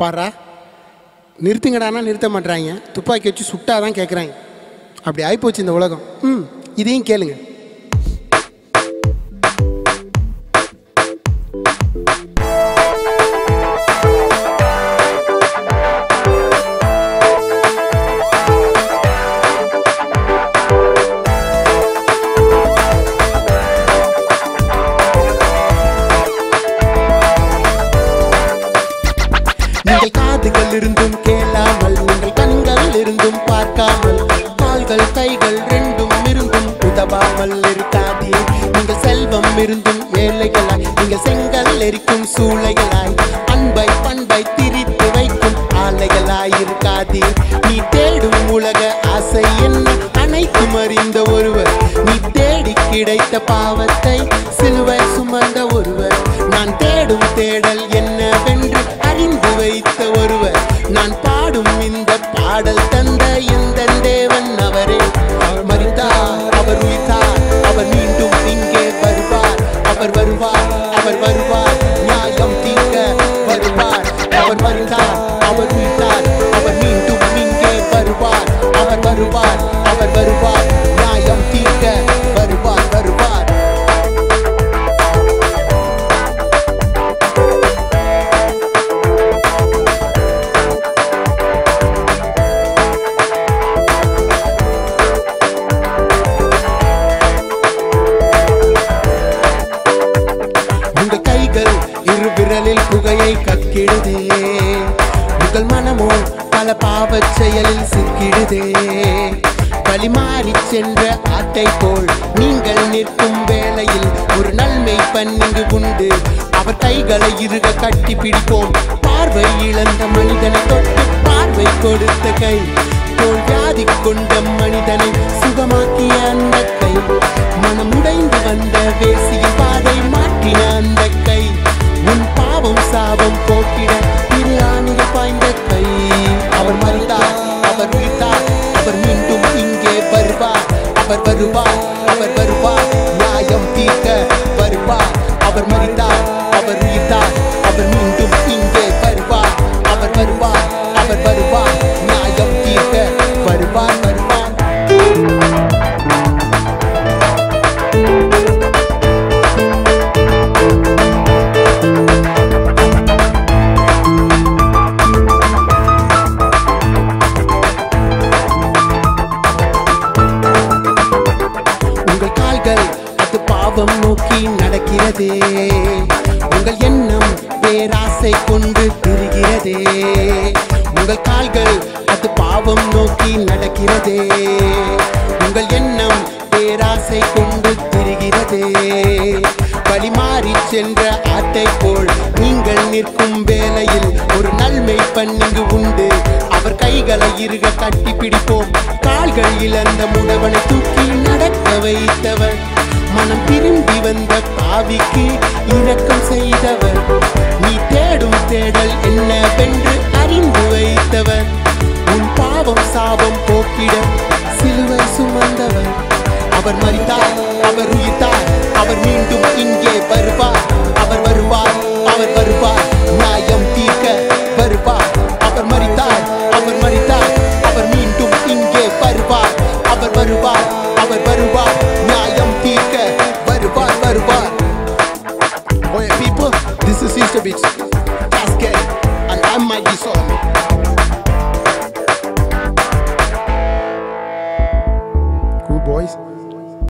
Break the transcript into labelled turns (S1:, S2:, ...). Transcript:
S1: பாரா நிறுத்துங்கடானா நிறுத்த மாட்றாங்க துப்பாக்கி வச்சு சுட்டாதான் கேட்குறாங்க அப்படி ஆயிப்போச்சு இந்த உலகம் ம் இதையும் கேளுங்க நீங்கள் காதுகள் இருந்தும் கேளாமல் நீங்கள் கண்கள் இருந்தும் பார்க்காமல் கால்கள் கைகள் ரெண்டும் இருந்தும் உதவாமல் இருக்காதே நீங்கள் செல்வம் இருந்தும் ஏழைகளாய் நீங்கள் செங்கல் எரிக்கும் சூளைகளாய் அன்பை பண்பை திரித்து வைக்கும் ஆலைகளாய் இருக்காதே நீ தேடும் உலக ஆசை என்ன அனைத்தும் அறிந்த ஒருவர் நீ தேடி கிடைத்த பாவத்தை சிலுவை சுமந்த ஒருவர் நான் தேடும் தேடல் என்னவென்று அறிந்து வைத்த ஒருவர் நான் பாடும் இந்த பாடல் தந்த இந்த தேவன் அவரே அவர் மறித்தார் அவர் உயிர்த்தார் அவர் மீண்டும் இங்கே வருவார் அவர் வருவார் அவர் வருவார் நியாயம் தீர்க்க வருவார் அவர் மறித்தார் அவர் உயிர்த்தார் அவர் மீண்டும் இங்கே வருவார் அவர் வருவார் அவர் வருவார் நியாயம் தீர்க்க வருவார் வருவார் உங்கள் கைகள் இரு விரலில் புகையை கக்கிடுதே உங்கள் மனமோ பல பாவச் செயலில் சிக்கிடுதே வழிமாறி சென்ற ஆட்டை போல் நீங்கள் நிற்கும் வேளையில் ஒரு நன்மை பன்னிங்கு உண்டு அவர் கைகளை இருக கட்டி பிடிப்போம் பார்வை இழந்த மனிதனை தொட்டு பார்வை கொடுத்த கை தோல் வியாதி கொண்ட மனிதனை சுகமாக்கிய அந்த கை மனம் உடைந்து வந்த வேசியின் பாதை மாற்றின அந்த கை உன் பாவம் சாபம் போக்கிட இரு ஆணிகள் பாய்ந்த கை அவர் மறித்தார் அவர் உயிர்த்தார் அவர் மீண்டும் இங்கே வருவார் அவர் வருவார் அவர் வருவார் நியாயம் தீர்க்க வருவார் அவர் மறித்தார் அவர் உயிர்த்தார் அவர் மீண்டும் இங்கே வருவார் அவர் வருவார் அவர் வருவார் நியாயம் தீர்க்க வருவார் வருவார் உங்கள் கால்கள் அது பாவம் நோக்கி நடக்கிறதே உங்கள் எண்ணம் பேராசை கொண்டு திரிகிறதே உங்கள் கால்கள் அது பாவம் நோக்கி நடக்கிறதே உங்கள் எண்ணம் பேராசை கொண்டு திரிகிறதே வழிமாறி சென்ற ஆட்டை போல் நீங்கள் நிற்கும் வேளையில் ஒரு நன்மை பண்ணிங்கு உண்டு அவர் கைகளை இருக கட்டி பிடிப்போம் கால்கள் இழந்த முடவனை தூக்கி நடக்க வைத்தவர் மனம் திரும்பி வந்த பாவிக்கு இரக்கம் செய்தவர் நீ தேடும் தேடல் என்னவென்று அறிந்து வைத்தவர் உன் பாவம் சாபம் போக்கிட சிலுவை சுமந்தவர் அவர் மறித்தார் அவர் உயிர்த்தார் அவர் மீண்டும் இங்கே வருவார் அவர் வருவார் அவர் வருவார் நியாயம் தீர்க்க வருவார் அவர் மறித்தார் அவர் மறித்தார் அவர் மீண்டும் இங்கே வருவார் அவர் வருவார் அவர் வருவார் நியாயம் தீர்க்க வருவார் வருவார் Oh yeah, people, this is Sister Beats. Cascade, and I'm Mikey Solomon.